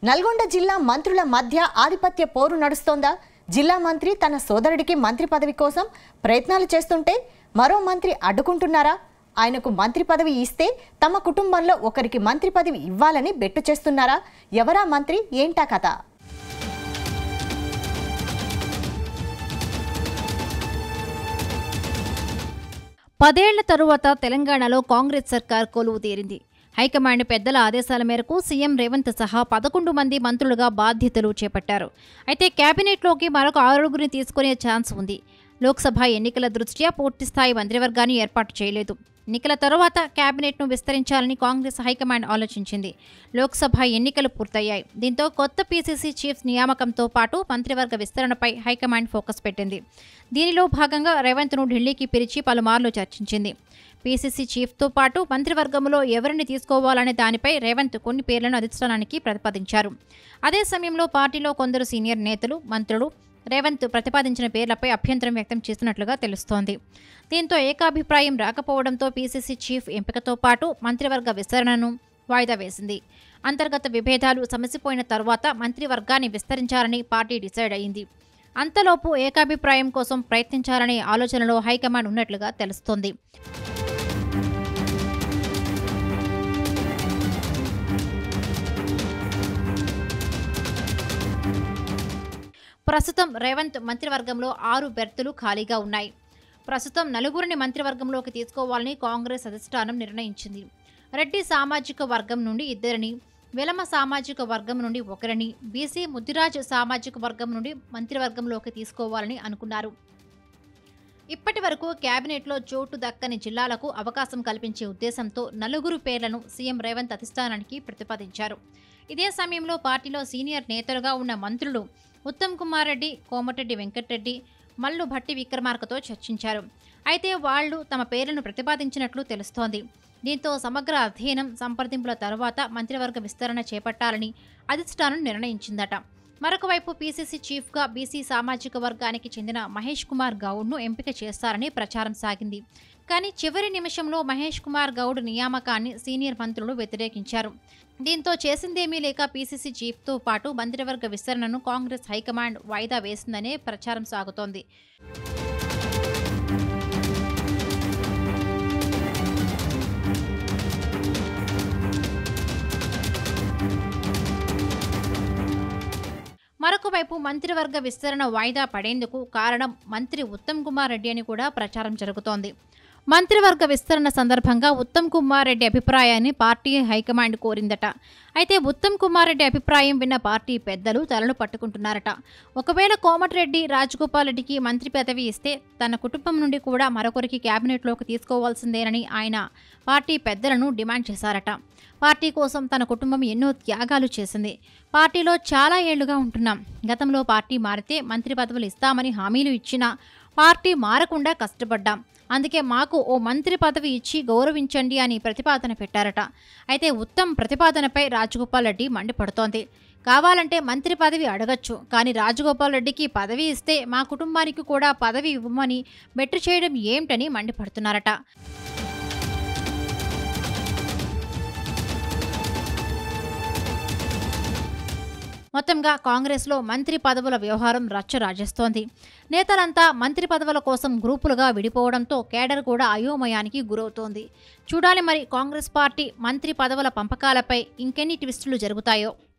నల్గొండ జిల్లా మంత్రుల మధ్య ఆధిపత్య పోరు నడుస్తోందా జిల్లా మంత్రి తన సోదరుడికి మంత్రి పదవి కోసం ప్రయత్నాలు చేస్తుంటే మరో మంత్రి అడ్డుకుంటున్నారా ఆయనకు మంత్రి పదవి ఇస్తే తమ కుటుంబంలో ఒకరికి మంత్రి పదవి ఇవ్వాలని బెట్టు చేస్తున్నారా ఎవరా మంత్రి ఏంటా కథ పదేళ్ల తరువాత తెలంగాణలో కాంగ్రెస్ సర్కార్ కొలువు తీరింది హైకమాండ్ పెద్దల ఆదేశాల మేరకు సీఎం రేవంత్ సహా పదకొండు మంది మంత్రులుగా బాధ్యతలు చేపట్టారు అయితే కేబినెట్లోకి మరొక ఆరుగురిని తీసుకునే ఛాన్స్ ఉంది లోక్సభ ఎన్నికల దృష్ట్యా పూర్తిస్థాయి మంత్రివర్గాన్ని ఏర్పాటు చేయలేదు ఎన్నికల తరువాత కేబినెట్ను విస్తరించాలని కాంగ్రెస్ హైకమాండ్ ఆలోచించింది లోక్సభ ఎన్నికలు పూర్తయ్యాయి దీంతో కొత్త పీసీసీ చీఫ్స్ నియామకంతో పాటు మంత్రివర్గ విస్తరణపై హైకమాండ్ ఫోకస్ పెట్టింది దీనిలో భాగంగా రేవంత్ను ఢిల్లీకి పిలిచి పలుమార్లు చర్చించింది పీసీసీ చీఫ్తో పాటు మంత్రివర్గంలో ఎవరిని తీసుకోవాలనే దానిపై రేవంత్ కొన్ని పేర్లను అధిష్టానానికి ప్రతిపాదించారు అదే సమయంలో పార్టీలో కొందరు సీనియర్ నేతలు మంత్రులు రేవంత్ ప్రతిపాదించిన పేర్లపై అభ్యంతరం వ్యక్తం చేసినట్లుగా తెలుస్తోంది దీంతో ఏకాభిప్రాయం రాకపోవడంతో పీసీసీ చీఫ్ ఎంపికతో పాటు మంత్రివర్గ విస్తరణను వాయిదా వేసింది అంతర్గత విభేదాలు సమసిపోయిన తరువాత మంత్రివర్గాన్ని విస్తరించాలని పార్టీ డిసైడ్ అయింది అంతలోపు ఏకాభిప్రాయం కోసం ప్రయత్నించాలనే ఆలోచనలో హైకమాండ్ ఉన్నట్లుగా తెలుస్తోంది ప్రస్తుతం రేవంత్ మంత్రివర్గంలో ఆరు బెర్తులు ఖాళీగా ఉన్నాయి ప్రస్తుతం నలుగురిని మంత్రివర్గంలోకి తీసుకోవాలని కాంగ్రెస్ అధిష్టానం నిర్ణయించింది రెడ్డి సామాజిక వర్గం నుండి ఇద్దరిని వెలమ సామాజిక వర్గం నుండి ఒకరిని బీసీ ముద్దిరాజ్ సామాజిక వర్గం నుండి మంత్రివర్గంలోకి తీసుకోవాలని అనుకున్నారు ఇప్పటి వరకు కేబినెట్లో చోటు దక్కని జిల్లాలకు అవకాశం కల్పించే ఉద్దేశంతో నలుగురు పేర్లను సీఎం రేవంత్ అధిష్టానానికి ప్రతిపాదించారు ఇదే సమయంలో పార్టీలో సీనియర్ నేతలుగా ఉన్న మంత్రులు ఉత్తమ్ కుమార్ రెడ్డి కోమటిరెడ్డి వెంకటరెడ్డి మల్లు భట్టి విక్రమార్కతో చర్చించారు అయితే వాళ్లు తమ పేర్లను ప్రతిపాదించినట్లు తెలుస్తోంది దీంతో సమగ్ర అధ్యయనం సంప్రదింపుల తర్వాత మంత్రివర్గ విస్తరణ చేపట్టాలని అధిష్టానం నిర్ణయించిందట మరొక వైపు పీసీసీ చీఫ్గా బీసీ సామాజిక వర్గానికి చెందిన మహేష్ కుమార్ గౌడ్ను ఎంపిక చేస్తారని ప్రచారం సాగింది కానీ చివరి నిమిషంలో మహేష్ కుమార్ గౌడ్ నియామకాన్ని సీనియర్ మంత్రులు వ్యతిరేకించారు దీంతో చేసిందేమీ లేక పీసీసీ చీఫ్తో పాటు మంత్రివర్గ విస్తరణను కాంగ్రెస్ హైకమాండ్ వాయిదా వేసిందనే ప్రచారం సాగుతోంది మరొక వైపు మంత్రివర్గ విస్తరణ వాయిదా పడేందుకు కారణం మంత్రి ఉత్తమ్ కుమార్ రెడ్డి అని కూడా ప్రచారం జరుగుతోంది మంత్రివర్గ విస్తరణ సందర్భంగా ఉత్తమ్ కుమార్ రెడ్డి అభిప్రాయాన్ని పార్టీ హైకమాండ్ కోరిందట అయితే ఉత్తమ్ కుమార్ రెడ్డి అభిప్రాయం విన్న పార్టీ పెద్దలు తలలు పట్టుకుంటున్నారట ఒకవేళ కోమటిరెడ్డి రాజగోపాల్ రెడ్డికి మంత్రి పదవి ఇస్తే తన కుటుంబం నుండి కూడా మరొకరికి కేబినెట్లోకి తీసుకోవాల్సిందేనని ఆయన పార్టీ పెద్దలను డిమాండ్ చేశారట పార్టీ కోసం తన కుటుంబం ఎన్నో త్యాగాలు చేసింది పార్టీలో చాలా ఏళ్లుగా ఉంటున్నాం గతంలో పార్టీ మారితే మంత్రి పదవులు ఇస్తామని హామీలు ఇచ్చినా పార్టీ మారకుండా కష్టపడ్డాం అందుకే మాకు ఓ మంత్రి పదవి ఇచ్చి గౌరవించండి అని ప్రతిపాదన పెట్టారట అయితే ఉత్తమ్ ప్రతిపాదనపై రాజగోపాల్ రెడ్డి మండిపడుతోంది కావాలంటే మంత్రి పదవి అడగచ్చు కానీ రాజగోపాల్ రెడ్డికి పదవి ఇస్తే మా కుటుంబానికి కూడా పదవి ఇవ్వమని బెట్టు చేయడం ఏమిటని మండిపడుతున్నారట మొత్తంగా కాంగ్రెస్లో మంత్రి పదవుల వ్యవహారం రచ్చ రాజేస్తోంది నేతలంతా మంత్రి పదవుల కోసం గ్రూపులుగా విడిపోవడంతో కేడర్ కూడా అయోమయానికి గురవుతోంది చూడాలి మరి కాంగ్రెస్ పార్టీ మంత్రి పదవుల పంపకాలపై ఇంకెన్ని ట్విస్టులు జరుగుతాయో